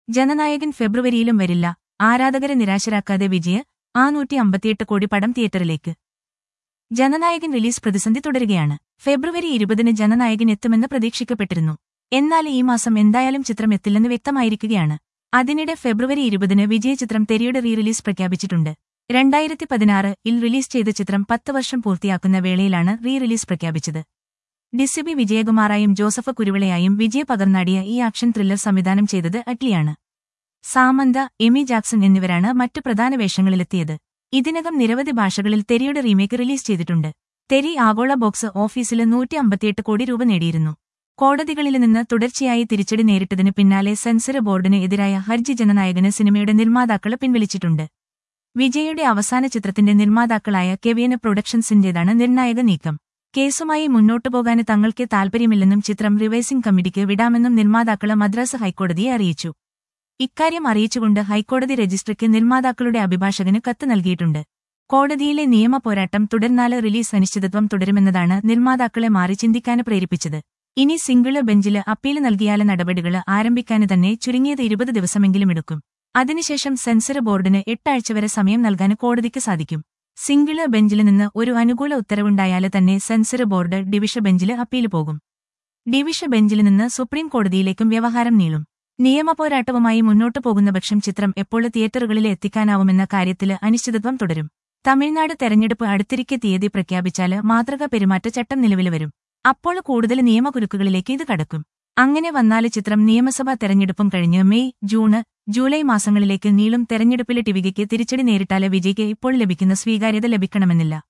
ജനനായകൻ ഫെബ്രുവരിയിലും വരില്ല ആരാധകരെ നിരാശരാക്കാതെ വിജയ് ആ നൂറ്റി അമ്പത്തിയെട്ട് കോടി പടം തിയേറ്ററിലേക്ക് ജനനായകൻ റിലീസ് പ്രതിസന്ധി തുടരുകയാണ് ഫെബ്രുവരി ഇരുപതിന് ജനനായകൻ എത്തുമെന്ന് പ്രതീക്ഷിക്കപ്പെട്ടിരുന്നു എന്നാൽ ഈ മാസം എന്തായാലും ചിത്രം എത്തില്ലെന്ന് വ്യക്തമായിരിക്കുകയാണ് അതിനിടെ ഫെബ്രുവരി ഇരുപതിന് വിജയ ചിത്രം തെരിയുടെ റീ റിലീസ് പ്രഖ്യാപിച്ചിട്ടുണ്ട് രണ്ടായിരത്തി പതിനാറ് ഇൽ റിലീസ് ചെയ്ത ചിത്രം പത്ത് വർഷം പൂർത്തിയാക്കുന്ന വേളയിലാണ് റീ റിലീസ് പ്രഖ്യാപിച്ചത് ഡിസിബി വിജയകുമാറായും ജോസഫ് കുരുവിളയായും വിജയ പകർന്നാടിയ ഈ ആക്ഷൻ ത്രില്ലർ സംവിധാനം ചെയ്തത് അറ്റ്ലിയാണ് സാമന്ത എമി ജാക്സൺ എന്നിവരാണ് മറ്റു പ്രധാന വേഷങ്ങളിലെത്തിയത് ഇതിനകം നിരവധി ഭാഷകളിൽ തെരിയുടെ റീമേക്ക് റിലീസ് ചെയ്തിട്ടുണ്ട് തെരി ആഗോള ബോക്സ് ഓഫീസിൽ നൂറ്റി അമ്പത്തിയെട്ട് കോടി രൂപ നേടിയിരുന്നു കോടതികളിൽ നിന്ന് തുടർച്ചയായി തിരിച്ചടി നേരിട്ടതിന് പിന്നാലെ സെൻസർ ബോർഡിന് എതിരായ ഹർജി ജനനായകന് സിനിമയുടെ നിർമ്മാതാക്കള് പിൻവലിച്ചിട്ടുണ്ട് വിജയുടെ അവസാന ചിത്രത്തിന്റെ നിർമ്മാതാക്കളായ കെവിയന പ്രൊഡക്ഷൻസിന്റേതാണ് നിർണായക നീക്കം കേസുമായി മുന്നോട്ടു പോകാന് തങ്ങൾക്ക് താൽപര്യമില്ലെന്നും ചിത്രം റിവൈസിംഗ് കമ്മിറ്റിക്ക് വിടാമെന്നും നിർമ്മാതാക്കള് മദ്രാസ് ഹൈക്കോടതിയെ അറിയിച്ചു ഇക്കാര്യം അറിയിച്ചുകൊണ്ട് ഹൈക്കോടതി രജിസ്ട്രിക്ക് നിർമ്മാതാക്കളുടെ അഭിഭാഷകന് കത്ത് നൽകിയിട്ടുണ്ട് കോടതിയിലെ നിയമ പോരാട്ടം തുടർന്നാല് റിലീസ് അനിശ്ചിതത്വം തുടരുമെന്നതാണ് നിർമ്മാതാക്കളെ മാറി ചിന്തിക്കാന് പ്രേരിപ്പിച്ചത് ഇനി സിംഗിള് ബെഞ്ചില് അപ്പീല് നൽകിയാല് നടപടികള് ആരംഭിക്കാന് തന്നെ ചുരുങ്ങിയത് ഇരുപത് ദിവസമെങ്കിലും എടുക്കും അതിനുശേഷം സെൻസർ ബോർഡിന് എട്ടാഴ്ച വരെ സമയം നൽകാൻ കോടതിക്ക് സാധിക്കും സിംഗിള് ബെഞ്ചിൽ നിന്ന് ഒരു അനുകൂല ഉത്തരവുണ്ടായാല് തന്നെ സെൻസർ ബോർഡ് ഡിവിഷ ബെഞ്ചില് അപ്പീല് പോകും ഡിവിഷ ബെഞ്ചിൽ നിന്ന് സുപ്രീം കോടതിയിലേക്കും വ്യവഹാരം നീളും നിയമപോരാട്ടവുമായി മുന്നോട്ടു പോകുന്നപക്ഷം ചിത്രം എപ്പോൾ തിയേറ്ററുകളിൽ എത്തിക്കാനാവുമെന്ന കാര്യത്തില് അനിശ്ചിതത്വം തുടരും തമിഴ്നാട് തെരഞ്ഞെടുപ്പ് അടുത്തിരിക്കെ തീയതി പ്രഖ്യാപിച്ചാല് മാതൃകാ പെരുമാറ്റച്ചട്ടം നിലവിൽ വരും അപ്പോൾ കൂടുതൽ നിയമകുരുക്കുകളിലേക്ക് ഇത് കടക്കും അങ്ങനെ വന്നാല് ചിത്രം നിയമസഭാ തെരഞ്ഞെടുപ്പും കഴിഞ്ഞ് മെയ് ജൂണ് ജൂലൈ മാസങ്ങളിലേക്ക് നീളും തെരഞ്ഞെടുപ്പിലെ ടിവികയ്ക്ക് തിരിച്ചടി നേരിട്ടാല് വിജയ്ക്ക് ഇപ്പോൾ ലഭിക്കുന്ന സ്വീകാര്യത ലഭിക്കണമെന്നില്ല